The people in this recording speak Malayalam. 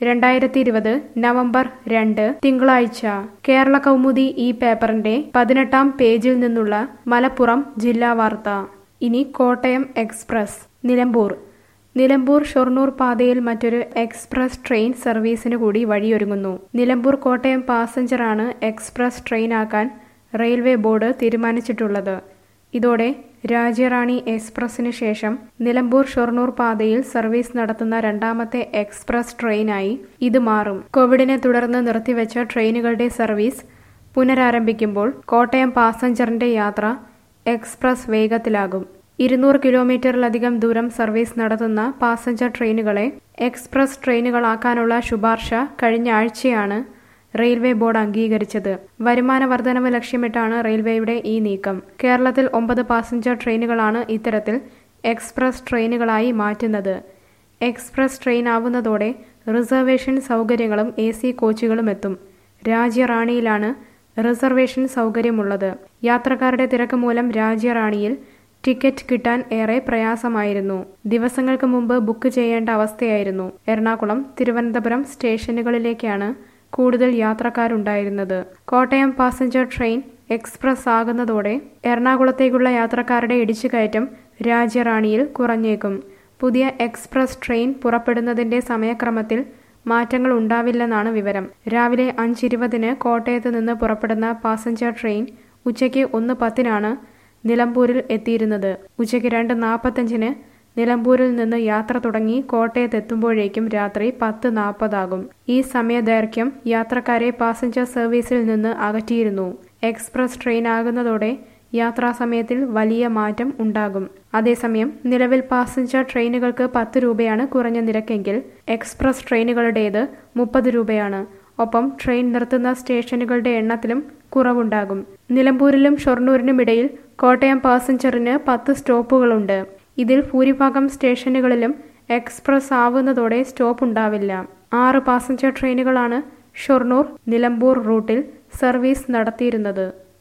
രണ്ടായിരത്തി ഇരുപത് നവംബർ രണ്ട് തിങ്കളാഴ്ച കേരള കൗമുദി ഈ പേപ്പറിന്റെ പതിനെട്ടാം പേജിൽ നിന്നുള്ള മലപ്പുറം ജില്ലാ വാർത്ത ഇനി കോട്ടയം എക്സ്പ്രസ് നിലമ്പൂർ നിലമ്പൂർ ഷൊർണൂർ പാതയിൽ മറ്റൊരു എക്സ്പ്രസ് ട്രെയിൻ സർവീസിന് കൂടി വഴിയൊരുങ്ങുന്നു നിലമ്പൂർ കോട്ടയം പാസഞ്ചറാണ് എക്സ്പ്രസ് ട്രെയിനാക്കാൻ റെയിൽവേ ബോർഡ് തീരുമാനിച്ചിട്ടുള്ളത് ഇതോടെ രാജ്യറാണി എക്സ്പ്രസിന് ശേഷം നിലമ്പൂർ ഷൊർണൂർ പാതയിൽ സർവീസ് നടത്തുന്ന രണ്ടാമത്തെ എക്സ്പ്രസ് ട്രെയിനായി ഇത് മാറും കോവിഡിനെ തുടർന്ന് നിർത്തിവെച്ച ട്രെയിനുകളുടെ സർവീസ് പുനരാരംഭിക്കുമ്പോൾ കോട്ടയം പാസഞ്ചറിന്റെ യാത്ര എക്സ്പ്രസ് വേഗത്തിലാകും ഇരുന്നൂറ് കിലോമീറ്ററിലധികം ദൂരം സർവീസ് നടത്തുന്ന പാസഞ്ചർ ട്രെയിനുകളെ എക്സ്പ്രസ് ട്രെയിനുകളാക്കാനുള്ള ശുപാർശ കഴിഞ്ഞ ആഴ്ചയാണ് റെയിൽവേ ബോർഡ് അംഗീകരിച്ചത് വരുമാന വർധനവ് ലക്ഷ്യമിട്ടാണ് റെയിൽവേയുടെ ഈ നീക്കം കേരളത്തിൽ ഒമ്പത് പാസഞ്ചർ ട്രെയിനുകളാണ് ഇത്തരത്തിൽ എക്സ്പ്രസ് ട്രെയിനുകളായി മാറ്റുന്നത് എക്സ്പ്രസ് ട്രെയിൻ ആവുന്നതോടെ റിസർവേഷൻ സൗകര്യങ്ങളും എ സി കോച്ചുകളും എത്തും രാജ്യറാണിയിലാണ് റിസർവേഷൻ സൗകര്യമുള്ളത് യാത്രക്കാരുടെ തിരക്ക് മൂലം രാജ്യറാണിയിൽ ടിക്കറ്റ് കിട്ടാൻ ഏറെ പ്രയാസമായിരുന്നു ദിവസങ്ങൾക്ക് മുമ്പ് ബുക്ക് ചെയ്യേണ്ട അവസ്ഥയായിരുന്നു എറണാകുളം തിരുവനന്തപുരം സ്റ്റേഷനുകളിലേക്കാണ് കൂടുതൽ യാത്രക്കാരുണ്ടായിരുന്നത് കോട്ടയം പാസഞ്ചർ ട്രെയിൻ എക്സ്പ്രസ് ആകുന്നതോടെ എറണാകുളത്തേക്കുള്ള യാത്രക്കാരുടെ ഇടിച്ചുകയറ്റം രാജ്യറാണിയിൽ കുറഞ്ഞേക്കും പുതിയ എക്സ്പ്രസ് ട്രെയിൻ പുറപ്പെടുന്നതിന്റെ സമയക്രമത്തിൽ മാറ്റങ്ങൾ ഉണ്ടാവില്ലെന്നാണ് വിവരം രാവിലെ അഞ്ചിരുപതിന് കോട്ടയത്ത് നിന്ന് പുറപ്പെടുന്ന പാസഞ്ചർ ട്രെയിൻ ഉച്ചയ്ക്ക് ഒന്ന് പത്തിനാണ് നിലമ്പൂരിൽ എത്തിയിരുന്നത് ഉച്ചയ്ക്ക് രണ്ട് നാൽപ്പത്തഞ്ചിന് നിലമ്പൂരിൽ നിന്ന് യാത്ര തുടങ്ങി കോട്ടയത്തെത്തുമ്പോഴേക്കും രാത്രി പത്ത് നാൽപ്പതാകും ഈ സമയദൈർഘ്യം യാത്രക്കാരെ പാസഞ്ചർ സർവീസിൽ നിന്ന് അകറ്റിയിരുന്നു എക്സ്പ്രസ് ട്രെയിൻ ആകുന്നതോടെ യാത്രാസമയത്തിൽ വലിയ മാറ്റം ഉണ്ടാകും അതേസമയം നിലവിൽ പാസഞ്ചർ ട്രെയിനുകൾക്ക് പത്ത് രൂപയാണ് കുറഞ്ഞ നിരക്കെങ്കിൽ എക്സ്പ്രസ് ട്രെയിനുകളുടേത് മുപ്പത് രൂപയാണ് ഒപ്പം ട്രെയിൻ നിർത്തുന്ന സ്റ്റേഷനുകളുടെ എണ്ണത്തിലും കുറവുണ്ടാകും നിലമ്പൂരിലും ഷൊർണൂരിനും ഇടയിൽ കോട്ടയം പാസഞ്ചറിന് പത്ത് സ്റ്റോപ്പുകളുണ്ട് ഇതിൽ ഭൂരിഭാഗം സ്റ്റേഷനുകളിലും എക്സ്പ്രസ് ആവുന്നതോടെ സ്റ്റോപ്പ് ഉണ്ടാവില്ല ആറ് പാസഞ്ചർ ട്രെയിനുകളാണ് ഷൊർണൂർ നിലമ്പൂർ റൂട്ടിൽ സർവീസ് നടത്തിയിരുന്നത്